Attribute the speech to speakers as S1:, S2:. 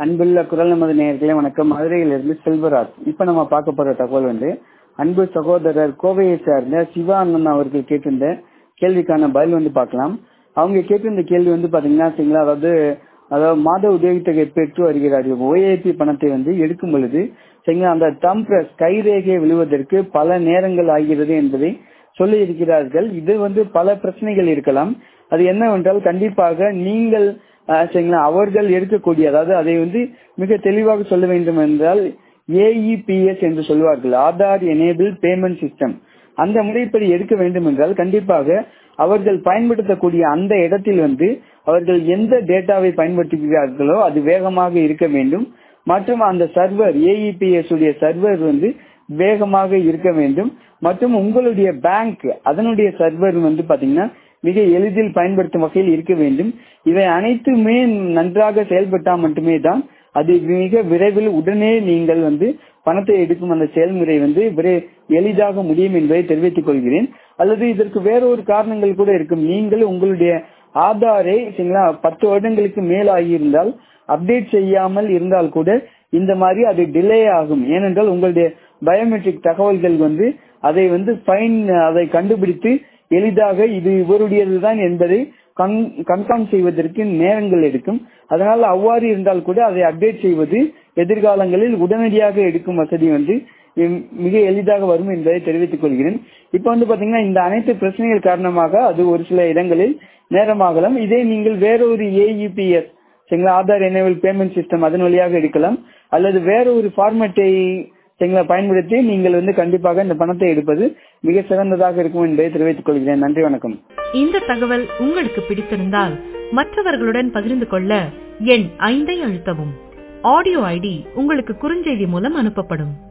S1: அன்புள்ள குரல் நமது நேயர்களே வணக்கம் மதுரையிலிருந்து செல்வராஜ் இப்ப நம்ம பார்க்க போற தகவல் வந்து அன்பு சகோதரர் கோவையை சார்ந்த சிவா அண்ணன் அவர்கள் கேட்டிருந்த கேள்விக்கான பதில் வந்து பார்க்கலாம் அவங்க கேட்டிருந்த கேள்வி வந்து பாத்தீங்கன்னா சரிங்களா அதாவது அதாவது மாத உதவித்தொகை பெற்று வருகிறார்கள் ஓஏபி பணத்தை வந்து எடுக்கும் பொழுது சரிங்களா அந்த தம் பிரஸ் கைரேகை விழுவதற்கு பல நேரங்கள் ஆகிறது என்பதை சொல்லி இருக்கிறார்கள் இது வந்து பல பிரச்சனைகள் இருக்கலாம் அது என்னவென்றால் கண்டிப்பாக நீங்கள் சரிங்களா அவர்கள் எடுக்கக்கூடிய அதாவது அதை வந்து மிக தெளிவாக சொல்ல வேண்டும் என்றால் ஏஇபிஎஸ் என்று சொல்வார்கள் ஆதார் எனேபிள் பேமெண்ட் சிஸ்டம் அந்த முறைப்படி எடுக்க வேண்டும் என்றால் கண்டிப்பாக அவர்கள் பயன்படுத்தக்கூடிய அந்த இடத்தில் வந்து அவர்கள் எந்த டேட்டாவை பயன்படுத்துகிறார்களோ அது வேகமாக இருக்க வேண்டும் மற்றும் அந்த சர்வர் ஏஇபிஎஸ் உடைய சர்வர் வந்து வேகமாக இருக்க வேண்டும் மற்றும் உங்களுடைய பேங்க் அதனுடைய சர்வர் வந்து பாத்தீங்கன்னா மிக எளிதில் பயன்படுத்தும் வகையில் இருக்க வேண்டும் இவை அனைத்துமே நன்றாக செயல்பட்டால் மட்டுமே தான் அது மிக விரைவில் உடனே நீங்கள் வந்து பணத்தை எடுக்கும் அந்த செயல்முறை வந்து எளிதாக முடியும் என்பதை தெரிவித்துக் கொள்கிறேன் அல்லது இதற்கு வேறொரு காரணங்கள் கூட இருக்கும் நீங்கள் உங்களுடைய ஆதாரை சரிங்களா பத்து வருடங்களுக்கு மேல் ஆகியிருந்தால் அப்டேட் செய்யாமல் இருந்தால் கூட இந்த மாதிரி அது டிலே ஆகும் ஏனென்றால் உங்களுடைய பயோமெட்ரிக் தகவல்கள் வந்து அதை வந்து ஃபைன் அதை கண்டுபிடித்து எளிதாக இது இவருடையதுதான் என்பதை கன்ஃபார்ம் செய்வதற்கு நேரங்கள் எடுக்கும் அதனால் அவ்வாறு இருந்தால் கூட அதை அப்டேட் செய்வது எதிர்காலங்களில் உடனடியாக எடுக்கும் வசதி வந்து மிக எளிதாக வரும் என்பதை தெரிவித்துக் கொள்கிறேன் இப்ப வந்து பாத்தீங்கன்னா இந்த அனைத்து பிரச்சனைகள் காரணமாக அது ஒரு சில இடங்களில் நேரமாகலாம் இதே நீங்கள் வேறொரு ஏஇபிஎஸ் சரிங்களா ஆதார் எனேபிள் பேமெண்ட் சிஸ்டம் அதன் வழியாக எடுக்கலாம் அல்லது வேற ஒரு ஃபார்மேட்டை சரிங்களா பயன்படுத்தி நீங்கள் வந்து கண்டிப்பாக இந்த பணத்தை எடுப்பது மிக சிறந்ததாக இருக்கும் என்பதை தெரிவித்துக் கொள்கிறேன் நன்றி வணக்கம்
S2: இந்த தகவல் உங்களுக்கு பிடித்திருந்தால் மற்றவர்களுடன் பகிர்ந்து கொள்ள எண் ஐந்தை அழுத்தவும் ஆடியோ ஐடி உங்களுக்கு குறுஞ்செய்தி மூலம் அனுப்பப்படும்